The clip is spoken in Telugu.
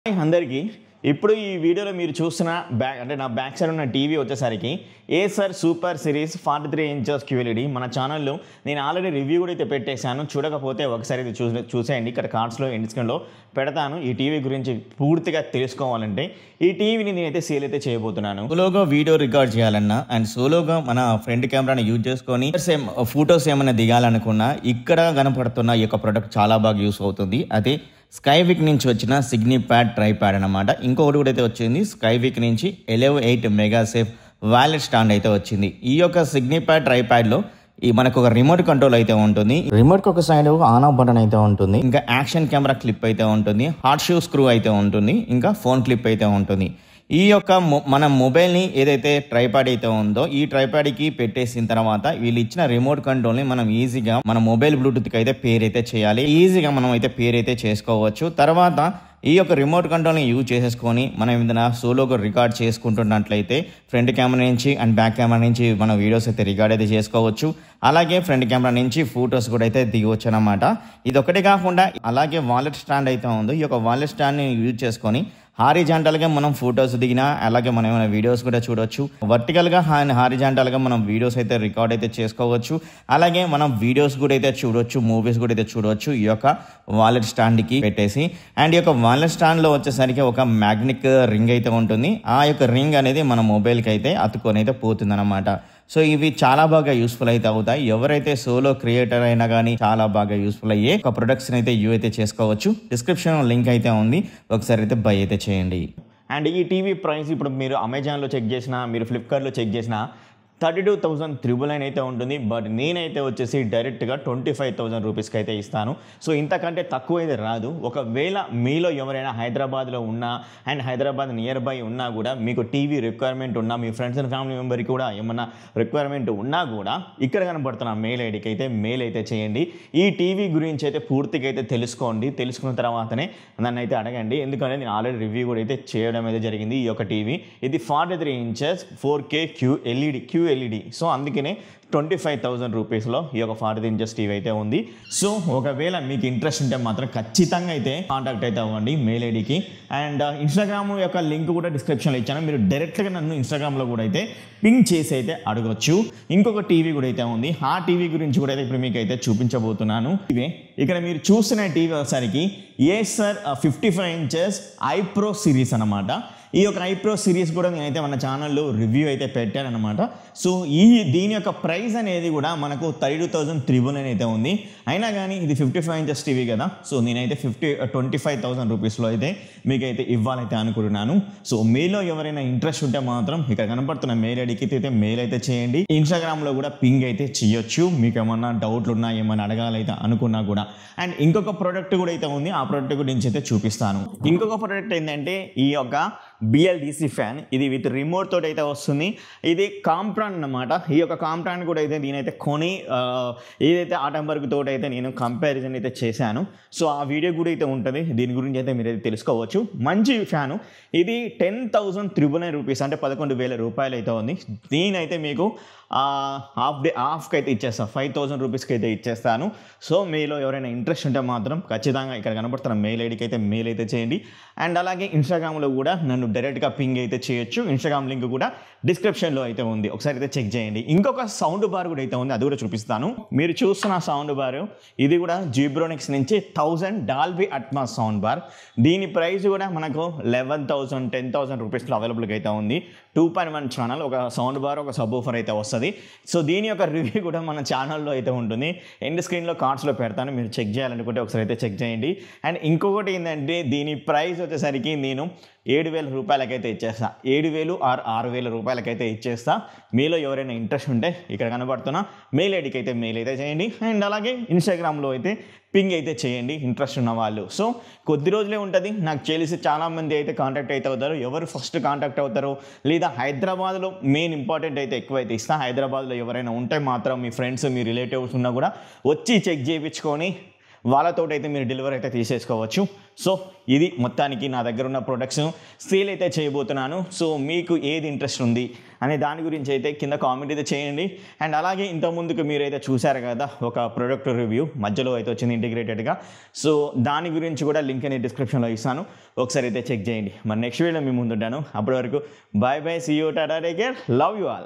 హాయ్ అందరికీ ఇప్పుడు ఈ వీడియోలో మీరు చూస్తున్న బ్యాక్ అంటే నా బ్యాక్ సైడ్ ఉన్న టీవీ వచ్చేసరికి Acer super series forty three inches QLED మన ఛానల్లో నేను ఆల్రెడీ రివ్యూ కూడా అయితే పెట్టేశాను చూడకపోతే ఒకసారి ఇది చూసే చూసేయండి ఇక్కడ కార్డ్స్లో ఎండ్ స్క్రీన్లో పెడతాను ఈ టీవీ గురించి పూర్తిగా తెలుసుకోవాలంటే ఈ టీవీని నేనైతే సేల్ అయితే చేయబోతున్నాను సోలోగా వీడియో రికార్డ్ చేయాలన్నా అండ్ సోలోగా మన ఫ్రంట్ కెమెరాని యూజ్ చేసుకొని సేమ్ ఫొటోస్ ఏమైనా దిగాలనుకున్నా ఇక్కడ కనపడుతున్న ఈ యొక్క ప్రొడక్ట్ చాలా బాగా యూస్ అవుతుంది అదే స్కైవిక్ నుంచి వచ్చిన సిగ్నీ ప్యాడ్ ట్రై ప్యాడ్ అనమాట ఇంకొకటి కూడా అయితే వచ్చింది స్కైవిక్ నుంచి elev eight mega safe wallet stand అయితే వచ్చింది ఈ యొక్క సిగ్నీ ప్యాడ్ ట్రై ప్యాడ్లో ఈ మనకు ఒక రిమోట్ కంట్రోల్ అయితే ఉంటుంది రిమోట్ ఒక సైడ్ ఆన్ ఆఫ్ బటన్ అయితే ఉంటుంది ఇంకా యాక్షన్ కెమెరా క్లిప్ అయితే ఉంటుంది హాట్ షూ స్క్రూ అయితే ఉంటుంది ఇంకా ఫోన్ క్లిప్ అయితే ఉంటుంది ఈ యొక్క మొ- మన మొబైల్ని ఏదైతే ట్రైపాడ్ అయితే ఉందో ఈ ట్రైపాడ్కి పెట్టేసిన తర్వాత వీళ్ళు ఇచ్చిన రిమోట్ కంట్రోల్ని మనం ఈజీగా మన మొబైల్ బ్లూటూత్కి అయితే పేర్ అయితే చేయాలి ఈజీగా మనం అయితే పేర్ అయితే చేసుకోవచ్చు తర్వాత ఈ యొక్క రిమోట్ కంట్రోల్ని యూజ్ చేసేసుకొని మనం ఏదైనా సోలోగా రికార్డ్ చేసుకుంటున్నట్లయితే ఫ్రంట్ కెమెరా నుంచి అండ్ బ్యాక్ కెమెరా నుంచి మన వీడియోస్ అయితే రికార్డ్ అయితే చేసుకోవచ్చు అలాగే ఫ్రంట్ కెమెరా నుంచి ఫొటోస్ కూడా అయితే దిగవచ్చు అనమాట ఇది ఒకటే కాకుండా అలాగే వాలెట్ స్టాండ్ అయితే ఉంది ఈ యొక్క వాలెట్ స్టాండ్ని యూజ్ చేసుకొని హారిజాంటల్గా మనం ఫొటోస్ దిగినా అలాగే మనం ఏమైనా వీడియోస్ కూడా చూడొచ్చు వర్టికల్గా హారిజాంటల్గా మనం వీడియోస్ అయితే రికార్డ్ అయితే చేసుకోవచ్చు అలాగే మనం వీడియోస్ కూడా అయితే చూడొచ్చు మూవీస్ కూడా అయితే చూడొచ్చు ఈ యొక్క వాలెట్ స్టాండ్కి పెట్టేసి అండ్ ఈ యొక్క వాలెట్ స్టాండ్లో వచ్చేసరికి ఒక మ్యాగ్నిక్ రింగ్ అయితే ఉంటుంది ఆ యొక్క రింగ్ అనేది మన మొబైల్కి అయితే అతుకొని అయితే పోతుంది సో ఇవి చాలా బాగా యూస్ఫుల్ అయితే అవుతాయి ఎవరైతే సోలో క్రియేటర్ అయినా కానీ చాలా బాగా యూస్ఫుల్ అయ్యే ఒక ప్రొడక్ట్స్ అయితే యూ అయితే చేసుకోవచ్చు డిస్క్రిప్షన్ లింక్ అయితే ఉంది ఒకసారి అయితే బై అయితే చేయండి అండ్ ఈ టీవీ ప్రైస్ ఇప్పుడు మీరు అమెజాన్లో చెక్ చేసినా మీరు ఫ్లిప్కార్ట్లో చెక్ చేసినా thirty two thousand triple nine అయితే ఉంటుంది బట్ నేనైతే వచ్చేసి డైరెక్ట్గా ట్వంటీ ఫైవ్ థౌసండ్ రూపీస్కి అయితే ఇస్తాను సో ఇంతకంటే తక్కువ అయితే రాదు ఒకవేళ మీలో ఎవరైనా హైదరాబాద్లో ఉన్నా అండ్ హైదరాబాద్ నియర్ బై ఉన్నా కూడా మీకు టీవీ రిక్వైర్మెంట్ ఉన్నా మీ ఫ్రెండ్స్ అండ్ ఫ్యామిలీ మెంబర్కి కూడా ఏమన్నా రిక్వైర్మెంట్ ఉన్నా కూడా ఇక్కడ కనబడుతున్న మెయిల్ ఐడికి అయితే మెయిల్ అయితే చేయండి ఈ టీవీ గురించి అయితే పూర్తిగా అయితే తెలుసుకోండి తెలుసుకున్న తర్వాతనే నన్ను అయితే అడగండి ఎందుకంటే నేను ఆల్రెడీ రివ్యూ కూడా అయితే చేయడం అయితే జరిగింది ఈ యొక్క టీవీ ఇది forty three inches four K Q LED Q LED so అందుకనే ట్వంటీ ఫైవ్ థౌసండ్ రూపీస్లో ఈ యొక్క ఫార్టీ త్రీ ఇంచెస్ టీవీ అయితే ఉంది సో ఒకవేళ మీకు ఇంట్రెస్ట్ ఉంటే మాత్రం ఖచ్చితంగా అయితే కాంటాక్ట్ అయితే అవ్వండి మెయిల్ ఐడికి అండ్ ఇన్స్టాగ్రామ్ యొక్క లింక్ కూడా డిస్క్రిప్షన్లో ఇచ్చాను మీరు డైరెక్ట్గా నన్ను ఇన్స్టాగ్రామ్లో కూడా అయితే పింక్ చేసి అయితే అడగొచ్చు ఇంకొక టీవీ కూడా అయితే ఉంది ఆ టీవీ గురించి కూడా అయితే ఇప్పుడు మీకు అయితే చూపించబోతున్నాను ఇవే ఇక్కడ మీరు చూస్తున్న టీవీ ఒకసారికి ఏ sir fifty five inches iPro series అనమాట ఈ యొక్క ఐప్రో సిరీస్ కూడా నేనైతే మన ఛానల్లో రివ్యూ అయితే పెట్టాను అనమాట సో ఈ దీని యొక్క ప్రైస్ అనేది కూడా మనకు థర్టీ టూ థౌసండ్ త్రిబుల్ అని అయితే ఉంది అయినా కానీ ఇది ఫిఫ్టీ ఫైవ్ ఇంచెస్ టీవీ కదా సో నేనైతే ఫిఫ్టీ ట్వంటీ ఫైవ్ థౌసండ్ రూపీస్లో అయితే మీకైతే ఇవ్వాలైతే అనుకుంటున్నాను సో మీలో ఎవరైనా ఇంట్రెస్ట్ ఉంటే మాత్రం ఇక్కడ కనపడుతున్న మెయిల్ ఐడికి అయితే మెయిల్ అయితే చేయండి ఇన్స్టాగ్రామ్లో కూడా పింగ్ అయితే చేయొచ్చు మీకు ఏమన్నా డౌట్లు ఉన్నా ఏమైనా అడగాలైతే అనుకున్నా కూడా అండ్ ఇంకొక ప్రోడక్ట్ కూడా అయితే ఉంది ఆ ప్రోడక్ట్ గురించి అయితే చూపిస్తాను ఇంకొక ప్రోడక్ట్ ఏంటంటే ఈ యొక్క బిఎల్డిసి ఫ్యాన్ ఇది విత్ రిమోట్ తోటి అయితే వస్తుంది ఇది కాంప్రాన్ అన్నమాట ఈ యొక్క కాంప్రాన్ కూడా అయితే నేనైతే కొని ఆ, ఏదైతే ఆటంబర్గ్ తోటి అయితే నేను కంపారిజన్ అయితే చేశాను సో ఆ వీడియో కూడా అయితే ఉంటుంది దీని గురించి అయితే మీరు అయితే తెలుసుకోవచ్చు మంచి ఫ్యాను ఇది ten thousand triple nine rupees అంటే పదకొండు వేల రూపాయలు అయితే ఉంది దీనైతే మీకు హాఫ్ డే హాఫ్కి అయితే ఇచ్చేస్తాను ఫైవ్ థౌసండ్ రూపీస్కి అయితే ఇచ్చేస్తాను సో మీలో ఎవరైనా ఇంట్రెస్ట్ ఉంటే మాత్రం ఖచ్చితంగా ఇక్కడ కనబడుతున్న మెయిల్ ఐడికి అయితే మెయిల్ అయితే చేయండి అండ్ అలాగే ఇన్స్టాగ్రామ్లో కూడా నన్ను డైరెక్ట్గా పింగ్ అయితే చేయొచ్చు ఇన్స్టాగ్రామ్ లింక్ కూడా డిస్క్రిప్షన్లో అయితే ఉంది ఒకసారి అయితే చెక్ చేయండి ఇంకొక సౌండ్ బార్ కూడా అయితే ఉంది అది కూడా చూపిస్తాను మీరు చూస్తున్న సౌండ్ బార్ ఇది కూడా జీబ్రోనిక్స్ నుంచి thousand Dolby Atmos sound bar దీని ప్రైస్ కూడా మనకు లెవెన్ థౌసండ్ టెన్ థౌసండ్ రూపీస్లో అవైలబుల్గా అయితే ఉంది టూ పాయింట్ వన్ ఛానల్ ఒక సౌండ్ బార్ ఒక సబ్ ఊఫర్ అయితే వస్తుంది సో దీని యొక్క రివ్యూ కూడా మన ఛానల్లో అయితే ఉంటుంది ఎండ్ స్క్రీన్లో కార్డ్స్లో పెడతాను మీరు చెక్ చేయాలనుకుంటే ఒకసారి అయితే చెక్ చేయండి అండ్ ఇంకొకటి ఏంటంటే దీని ప్రైస్ వచ్చేసరికి నేను ఏడు వేల రూపాయలకైతే ఇచ్చేస్తా ఏడు వేలు ఆరు ఆరు వేల రూపాయలకైతే ఇచ్చేస్తా మీలో ఎవరైనా ఇంట్రెస్ట్ ఉంటే ఇక్కడ కనబడుతున్న మెయిల్ ఐడికి అయితే మెయిల్ అయితే చేయండి అండ్ అలాగే ఇన్స్టాగ్రామ్లో అయితే పింగ్ అయితే చేయండి ఇంట్రెస్ట్ ఉన్న వాళ్ళు సో కొద్ది రోజులే ఉంటుంది నాకు తెలిసి చాలామంది అయితే కాంటాక్ట్ అయితే అవుతారు ఎవరు ఫస్ట్ కాంటాక్ట్ అవుతారో లేదా హైదరాబాద్లో మెయిన్ ఇంపార్టెంట్ అయితే ఎక్కువైతే ఇస్తా హైదరాబాద్లో ఎవరైనా ఉంటే మాత్రం మీ ఫ్రెండ్స్ మీ రిలేటివ్స్ ఉన్నా కూడా వచ్చి చెక్ చేయించుకొని వాళ్ళతో అయితే మీరు డెలివరీ అయితే తీసేసుకోవచ్చు సో ఇది మొత్తానికి నా దగ్గర ఉన్న ప్రొడక్ట్స్ సేల్ అయితే చేయబోతున్నాను సో మీకు ఏది ఇంట్రెస్ట్ ఉంది అనే దాని గురించి అయితే కింద కామెంట్ అయితే చేయండి అండ్ అలాగే ఇంత ముందుకు మీరైతే చూశారు కదా ఒక ప్రొడక్ట్ రివ్యూ మధ్యలో అయితే వచ్చింది ఇంటిగ్రేటెడ్గా సో దాని గురించి కూడా లింక్ అనేది డిస్క్రిప్షన్లో ఇస్తాను ఒకసారి అయితే చెక్ చేయండి మరి నెక్స్ట్ వీడియో మీ ముందుంటాను అప్పటి వరకు bye bye see you tata take care love you all